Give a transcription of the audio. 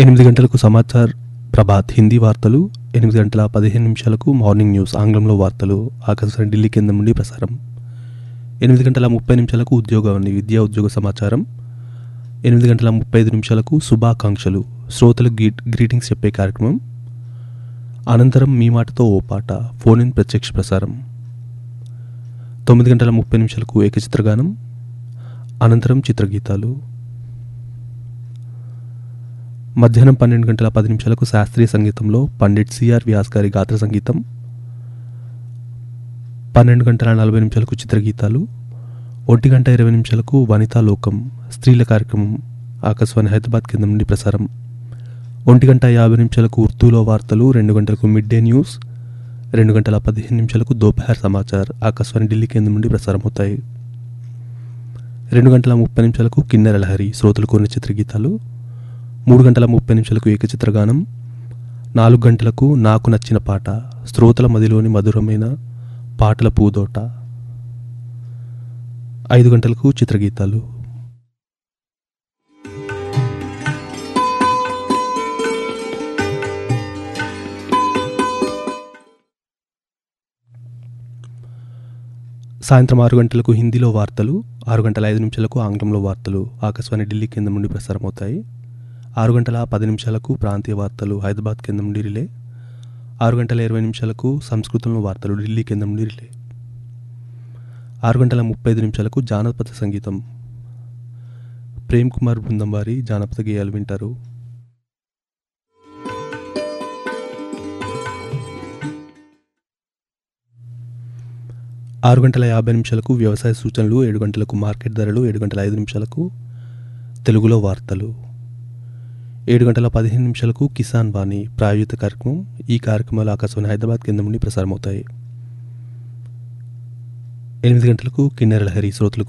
ఎనిమిది గంటలకు సమాచార్ ప్రభాత్ హిందీ వార్తలు ఎనిమిది గంటల పదిహేను నిమిషాలకు మార్నింగ్ న్యూస్ ఆంగ్లంలో వార్తలు ఆకాశవాణి ఢిల్లీ కేంద్రం నుండి ప్రసారం ఎనిమిది గంటల ముప్పై నిమిషాలకు ఉద్యోగాన్ని విద్యా ఉద్యోగ సమాచారం ఎనిమిది గంటల ముప్పై ఐదు నిమిషాలకు శుభాకాంక్షలు శ్రోతలకు గీ గ్రీటింగ్స్ చెప్పే కార్యక్రమం అనంతరం మీ మాటతో ఓ పాట ఫోన్ ఇన్ ప్రత్యక్ష ప్రసారం తొమ్మిది గంటల ముప్పై నిమిషాలకు ఏకచిత్రగానం అనంతరం చిత్రగీతాలు మధ్యాహ్నం పన్నెండు గంటల పది నిమిషాలకు శాస్త్రీయ సంగీతంలో పండిట్ సిఆర్ వ్యాస్ గారి గాత్ర సంగీతం పన్నెండు గంటల నలభై నిమిషాలకు చిత్రగీతాలు ఒంటి గంట ఇరవై నిమిషాలకు వనితా లోకం స్త్రీల కార్యక్రమం ఆకాశవాణి హైదరాబాద్ కేంద్రం నుండి ప్రసారం ఒంటి గంట యాభై నిమిషాలకు ఉర్దూలో వార్తలు రెండు గంటలకు మిడ్ డే న్యూస్ రెండు గంటల పదిహేను నిమిషాలకు దోపహర్ సమాచార్ ఆకాశవాణి ఢిల్లీ కేంద్రం నుండి ప్రసారం అవుతాయి రెండు గంటల ముప్పై నిమిషాలకు కిన్నెర లహరి శ్రోతలు కొన్ని చిత్రగీతాలు మూడు గంటల ముప్పై నిమిషాలకు ఏకచిత్రగానం నాలుగు గంటలకు నాకు నచ్చిన పాట శ్రోతల మదిలోని మధురమైన పాటల పూదోట ఐదు గంటలకు చిత్రగీతాలు సాయంత్రం ఆరు గంటలకు హిందీలో వార్తలు ఆరు గంటల ఐదు నిమిషాలకు ఆంగ్లంలో వార్తలు ఆకాశవాణి ఢిల్లీ కేంద్రం నుండి ప్రసారం అవుతాయి ఆరు గంటల పది నిమిషాలకు ప్రాంతీయ వార్తలు హైదరాబాద్ కేంద్రం నుండి రిలే ఆరు గంటల ఇరవై నిమిషాలకు సంస్కృతంలో వార్తలు ఢిల్లీ కేంద్రం నుండి రిలే ఆరు గంటల ముప్పై ఐదు నిమిషాలకు జానపద సంగీతం ప్రేమ్ కుమార్ బృందం వారి జానపద గేయాలు వింటారు ఆరు గంటల యాభై నిమిషాలకు వ్యవసాయ సూచనలు ఏడు గంటలకు మార్కెట్ ధరలు ఏడు గంటల ఐదు నిమిషాలకు తెలుగులో వార్తలు ఏడు గంటల పదిహేను నిమిషాలకు కిసాన్ వాణి ప్రాయోజిత కార్యక్రమం ఈ కార్యక్రమాలు ఆకాశవాణి హైదరాబాద్ కేంద్రం నుండి ప్రసారమవుతాయి ఎనిమిది గంటలకు కిన్నెర లహరి శ్రోతలు